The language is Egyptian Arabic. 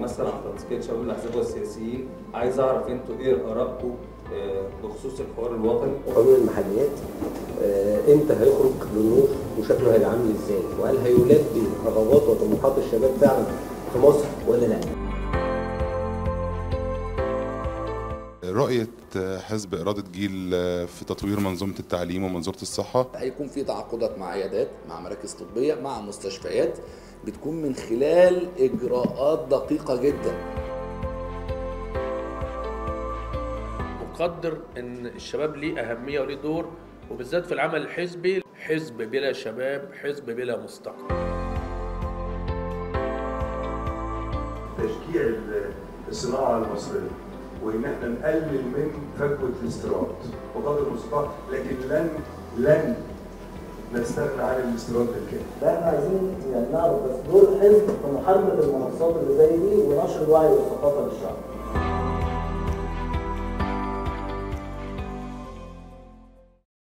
بمثل عن تنسيقيه شباب الاحزاب والسياسيين عايز اعرف انتوا ايه ارائكم آه، بخصوص الحوار الوطني قانون المحليات آه، امتى هيخرج للنور وشكله هيبقى عامل ازاي وهل هيلبي رغبات وطموحات الشباب فعلا في مصر ولا لا رؤية حزب إرادة جيل في تطوير منظومة التعليم ومنظومة الصحة هيكون في تعاقدات مع عيادات مع مراكز طبيه مع مستشفيات بتكون من خلال اجراءات دقيقه جدا مقدر ان الشباب ليه اهميه وليه دور وبالذات في العمل الحزبي حزب بلا شباب حزب بلا مستقبل تشجيع الصناعه المصريه وان احنا نقلل من فجوه الاستيراد بقدر المستطاع لكن لن لن نستغنى عن الاستيراد بالكامل. لا احنا عايزين يعني نعرف بس دور الحزب في محاربه المنصات اللي زي دي ونشر الوعي والثقافه للشعب.